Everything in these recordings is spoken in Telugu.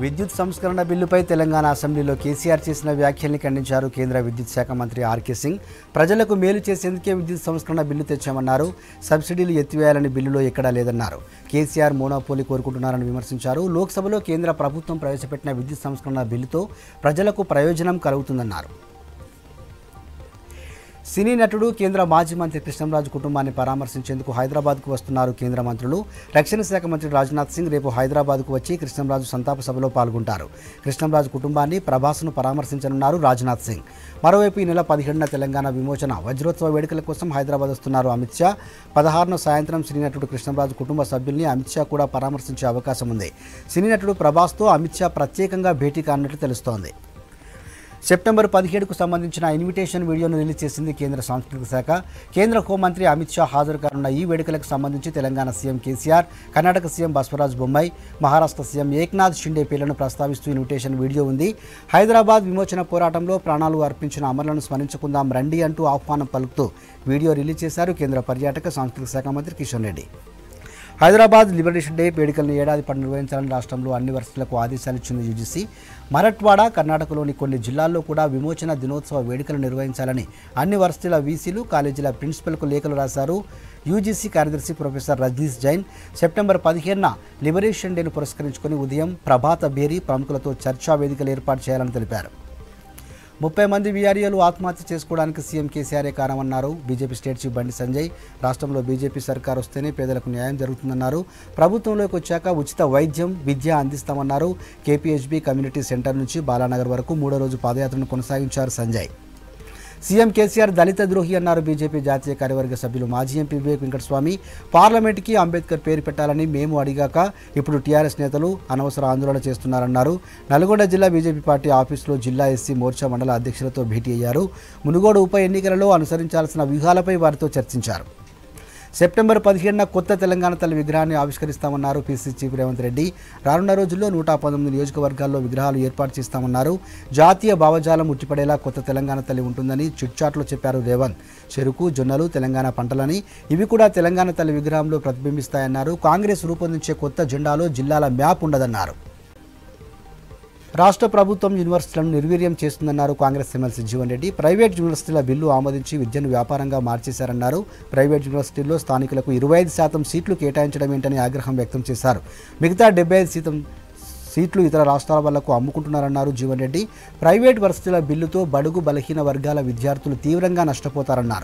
విద్యుత్ సంస్కరణ బిల్లుపై తెలంగాణ అసెంబ్లీలో కేసీఆర్ చేసిన వ్యాఖ్యల్ని ఖండించారు కేంద్ర విద్యుత్ శాఖ మంత్రి ఆర్కే సింగ్ ప్రజలకు మేలు చేసేందుకే విద్యుత్ సంస్కరణ బిల్లు తెచ్చామన్నారు సబ్సిడీలు ఎత్తివేయాలని బిల్లులో ఎక్కడా లేదన్నారు కేసీఆర్ మోనోపోలీ కోరుకుంటున్నారని విమర్శించారు లోక్సభలో కేంద్ర ప్రభుత్వం ప్రవేశపెట్టిన విద్యుత్ సంస్కరణ బిల్లుతో ప్రజలకు ప్రయోజనం కలుగుతుందన్నారు సినీ నటుడు కేంద్ర మాజీ మంత్రి కృష్ణంరాజు కుటుంబాన్ని పరామర్శించేందుకు హైదరాబాద్కు వస్తున్నారు కేంద్ర మంత్రులు రక్షణ శాఖ మంత్రి రాజ్నాథ్ సింగ్ రేపు హైదరాబాద్కు వచ్చి కృష్ణంరాజు సంతాప సభలో పాల్గొంటారు కృష్ణంరాజు కుటుంబాన్ని ప్రభాస్ను పరామర్శించనున్నారు రాజ్నాథ్ సింగ్ మరోవైపు ఈ నెల పదిహేడున తెలంగాణ విమోచన వజ్రోత్సవ వేడుకల కోసం హైదరాబాద్ వస్తున్నారు అమిత్ షా పదహారున సాయంత్రం సినీ నటుడు కృష్ణంరాజు కుటుంబ సభ్యుల్ని అమిత్ షా కూడా పరామర్శించే అవకాశం ఉంది సినీ నటుడు ప్రభాస్తో అమిత్ షా ప్రత్యేకంగా భేటీ కానున్నట్లు తెలుస్తోంది సెప్టెంబర్ పదిహేడుకు సంబంధించిన ఇన్విటేషన్ వీడియోను రిలీజ్ చేసింది కేంద్ర సాంస్కృతిక శాఖ కేంద్ర హోంమంత్రి అమిత్ షా హాజరు కానున్న ఈ వేడుకలకు సంబంధించి Telangana CM KCR Karnataka CM Basavaraj Bommai Maharashtra CM Eknath Shinde పేర్లను ప్రస్తావిస్తూ ఇన్విటేషన్ వీడియో ఉంది హైదరాబాద్ విమోచన పోరాటంలో ప్రాణాలు అర్పించిన అమరులను స్మరించుకుందాం రండి అంటూ ఆహ్వానం పలుకుతూ వీడియో రిలీజ్ చేశారు కేంద్ర పర్యాటక సాంస్కృతిక శాఖ మంత్రి కిషన్ రెడ్డి హైదరాబాద్ లిబరేషన్ డే వేడుకలను ఏడాది పాటు నిర్వహించాలని రాష్ట్రంలో అన్ని వర్షాలకు ఆదేశాలు ఇచ్చింది యూజీసీ మరట్వాడ కర్ణాటకలోని కొన్ని జిల్లాల్లో కూడా విమోచన దినోత్సవ వేడుకలు నిర్వహించాలని అన్ని వర్సిటీల వీసీలు కాలేజీల ప్రిన్సిపల్కు లేఖలు రాశారు యూజీసీ కార్యదర్శి ప్రొఫెసర్ రజనీష్ జైన్ సెప్టెంబర్ పదిహేనున లిబరేషన్ డేను పురస్కరించుకొని ఉదయం ప్రభాత బేరీ ప్రముఖులతో చర్చా వేదికలు ఏర్పాటు చేయాలని తెలిపారు ముప్పై మంది వీఆర్ఏలు ఆత్మహత్య చేసుకోవడానికి సీఎం కేసీఆరే కారణమన్నారు బీజేపీ స్టేట్ చీఫ్ బండి సంజయ్ రాష్ట్రంలో బీజేపీ సర్కార్ వస్తేనే పేదలకు న్యాయం జరుగుతుందన్నారు ప్రభుత్వంలోకి వచ్చాక ఉచిత వైద్యం విద్య అందిస్తామన్నారు కేపీహెచ్బీ కమ్యూనిటీ సెంటర్ నుంచి బాలానగర్ వరకు మూడో రోజు పాదయాత్రను కొనసాగించారు సంజయ్ సీఎం కేసీఆర్ దళిత ద్రోహి అన్నారు బీజేపీ జాతీయ కార్యవర్గ సభ్యులు మాజీ ఎంపీ వివేక్ వెంకటస్వామి పార్లమెంట్కి అంబేద్కర్ పేరు పెట్టాలని మేము అడిగాక ఇప్పుడు టీఆర్ఎస్ నేతలు అనవసర ఆందోళన చేస్తున్నారన్నారు నల్గొండ జిల్లా బీజేపీ పార్టీ ఆఫీసులో జిల్లా ఎస్సీ మోర్చా మండల అధ్యక్షులతో భేటీ అయ్యారు మునుగోడు ఉప ఎన్నికలలో అనుసరించాల్సిన వ్యూహాలపై వారితో చర్చించారు సెప్టెంబర్ పదిహేడున కొత్త తెలంగాణ తల్లి విగ్రహాన్ని ఆవిష్కరిస్తామన్నారు పీసీ చీఫ్ రేవంత్ రెడ్డి రానున్న రోజుల్లో నూట పంతొమ్మిది నియోజకవర్గాల్లో విగ్రహాలు ఏర్పాటు చేస్తామన్నారు జాతీయ భావజాలం ఉట్టిపడేలా కొత్త తెలంగాణ తల్లి ఉంటుందని చిట్చాట్లో చెప్పారు రేవంత్ చెరుకు జొన్నలు తెలంగాణ పంటలని ఇవి కూడా తెలంగాణ తల్లి విగ్రహంలో ప్రతిబింబిస్తాయన్నారు కాంగ్రెస్ రూపొందించే కొత్త జెండాలో జిల్లాల మ్యాప్ ఉండదన్నారు రాష్ట్ర ప్రభుత్వం యూనివర్సిటీలను నిర్వీర్యం చేస్తుందన్నారు కాంగ్రెస్ ఎమ్మెల్సీ జీవన్ రెడ్డి ప్రైవేట్ యూనివర్సిటీల బిల్లు ఆమోదించి విద్యను వ్యాపారంగా మార్చేశారన్నారు ప్రైవేట్ యూనివర్సిటీల్లో స్థానికులకు ఇరవై ఐదు శాతం సీట్లు కేటాయించడం ఏంటని ఆగ్రహం వ్యక్తం చేశారు మిగతా డెబ్బై ఐదు శాతం సీట్లు ఇతర రాష్ట్రాల వాళ్లకు అమ్ముకుంటున్నారన్నారు జీవన్ రెడ్డి ప్రైవేట్ వర్సిటీల బిల్లుతో బడుగు బలహీన వర్గాల విద్యార్థులు తీవ్రంగా నష్టపోతారన్నారు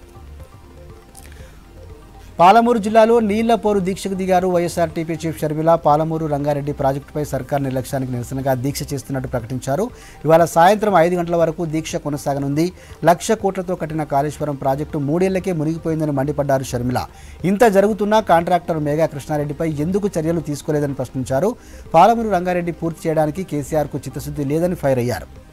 పాలమూరు జిల్లాలో నీళ్ల పోరు దీక్షకు దిగారు వైఎస్ఆర్టీపీ చీఫ్ షర్మిల పాలమూరు రంగారెడ్డి ప్రాజెక్టుపై సర్కార్ నిర్లక్ష్యానికి నిరసనగా దీక్ష చేస్తున్నట్టు ప్రకటించారు ఇవాళ సాయంత్రం ఐదు గంటల వరకు దీక్ష కొనసాగనుంది లక్ష కోట్లతో కట్టిన కాళేశ్వరం ప్రాజెక్టు మూడేళ్లకే మునిగిపోయిందని మండిపడ్డారు షర్మిల ఇంత జరుగుతున్నా కాంట్రాక్టర్ మేఘా కృష్ణారెడ్డిపై ఎందుకు చర్యలు తీసుకోలేదని ప్రశ్నించారు పాలమూరు రంగారెడ్డి పూర్తి చేయడానికి కేసీఆర్కు చిత్తశుద్ధి లేదని ఫైర్ అయ్యారు